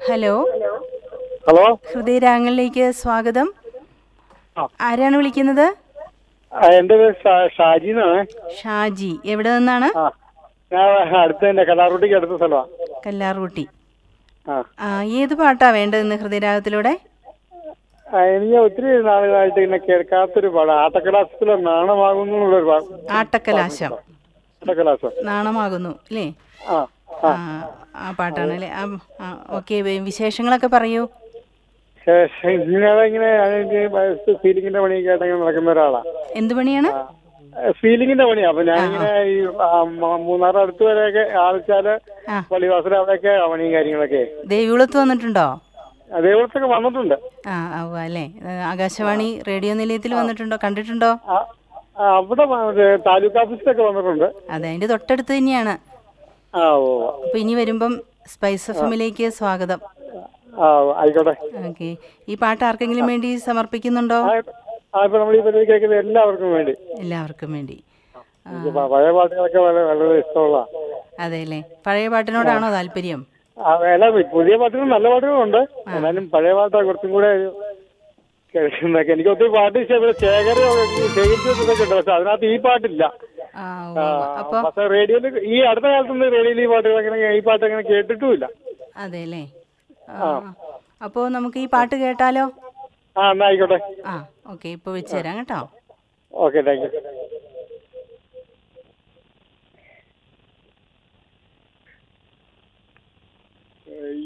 Hello hello ഹൃദയരാഗങ്ങളിലേക്ക് സ്വാഗതം ആ. ആരാണ് വിളിക്കുന്നത് ആ, എൻ്റെ പേര് ഷാ- ഷാജി എന്നാണ് ഷാജി എവിടെ നിന്നാണ് ആ ഞാൻ അടുത്ത് തന്നെ കലാറുട്ടിക്ക് അടുത്ത സ്ഥലമാണ് കല്ലാർകുട്ടി ആ ആ ഏത് പാട്ടാ വേണ്ടത് ഇന്ന് ഹൃദയരാഗത്തിലൂടെ ആ, എനിക്ക് ഒത്തിരി നാളുകളായിട്ട് ഇങ്ങനെ കേൾക്കാത്തൊരു പാടാ ആട്ടക്കലാസത്തിലെ നാണമാകുന്നു എന്നുള്ളൊരു പാ- ആട്ടക്കലാശം ആട്ടക്കലാസം നാണമാകുന്നു അല്ലേ ആ ആ ആ പാട്ടാണ് അല്ലേ ആ ഓക്കെ വിശേഷങ്ങളൊക്കെ പറയൂ ശേഷം ഇങ്ങനെ ഇങ്ങനെ ഫീലിങ്ങിന്റെ പണിയൊക്കെ ആയിട്ട് ഇങ്ങനെ നടക്കുന്ന ഒരാളാ എന്ത് പണിയാണ് ഫീലിങ്ങിന്റെ പണിയാ അപ്പൊ ഞാനിങ്ങനെ ഈ ആ, മ- മൂന്നാർ അടുത്ത് വരെയൊക്കെ ആളിച്ചാല് ആ. പള്ളിവാസല അവിടെയൊക്കെ പണിയും കാര്യങ്ങളൊക്കെ ദേവികുളത്ത് വന്നിട്ടുണ്ടോ അതേപോലത്തൊക്കെ വന്നിട്ടുണ്ട് ആ ആ ഉവ്വ അല്ലേ ഏ, ആകാശവാണി റേഡിയോ നിലയത്തിൽ വന്നിട്ടുണ്ടോ കണ്ടിട്ടുണ്ടോ ആ, ആ, അവിടെ മറ്റേ താലൂക്ക് ഓഫീസിലൊക്കെ വന്നിട്ടുണ്ട് അതെ അതിന്റെ തൊട്ടടുത്ത് തന്നെയാണ് ആ ഓ അപ്പൊ ഇനി വരുമ്പം സ്പൈസ് എഫമിലേക്ക് സ്വാഗതം ആ ആയിക്കോട്ടെ ഓക്കെ ഈ പാട്ട് ആർക്കെങ്കിലും വേണ്ടി സമർപ്പിക്കുന്നുണ്ടോ ആ, ആ ഇപ്പൊ നമ്മൾ ഈ പരിപാടി കേൾക്കുന്ന എല്ലാവർക്കും വേണ്ടി എല്ലാവർക്കും വേണ്ടി ആ, എനിക്ക് പ- പഴയ പാട്ടുകളൊക്കെ വളരെ വളരെ ഇഷ്ടമുള്ള അതെ അല്ലേ പഴയ പാട്ടിനോടാണോ താല്പര്യം അല്ല പുതിയ പാട്ടുകൾ നല്ല പാട്ടുകളുണ്ട് എന്നാലും പഴയ പാട്ടാ കുറച്ചും കൂടെ ഒരു കേൾക്കുന്നതൊക്കെ എനിക്ക് ഒത്തിരി പാട്ട് ഇഷ്ടപ്പെട്ട ശേഖര ശേഖരിച്ചു വെച്ചതൊക്കെ ഉണ്ട് പക്ഷെ അതിനകത്ത് ഈ പാട്ടില്ല ആ ആ, ഉവ്വ്. അപ്പൊ പക്ഷെ റേഡിയോയിൽ ഈ അടുത്ത കാലത്തൊന്നും റേഡിയോയിൽ ഈ പാട്ടുകൾ അങ്ങനെ ഈ പാട്ട് അങ്ങനെ കേട്ടിട്ടുമില്ല അതെ അല്ലേ ആ അപ്പോൾ നമുക്ക് ഈ പാട്ട് കേട്ടാലോ ആ എന്നാ ആയിക്കോട്ടെ ആ ഓക്കെ ഇപ്പോൾ വെച്ച് തരാം കേട്ടോ ഓക്കെ താങ്ക് യു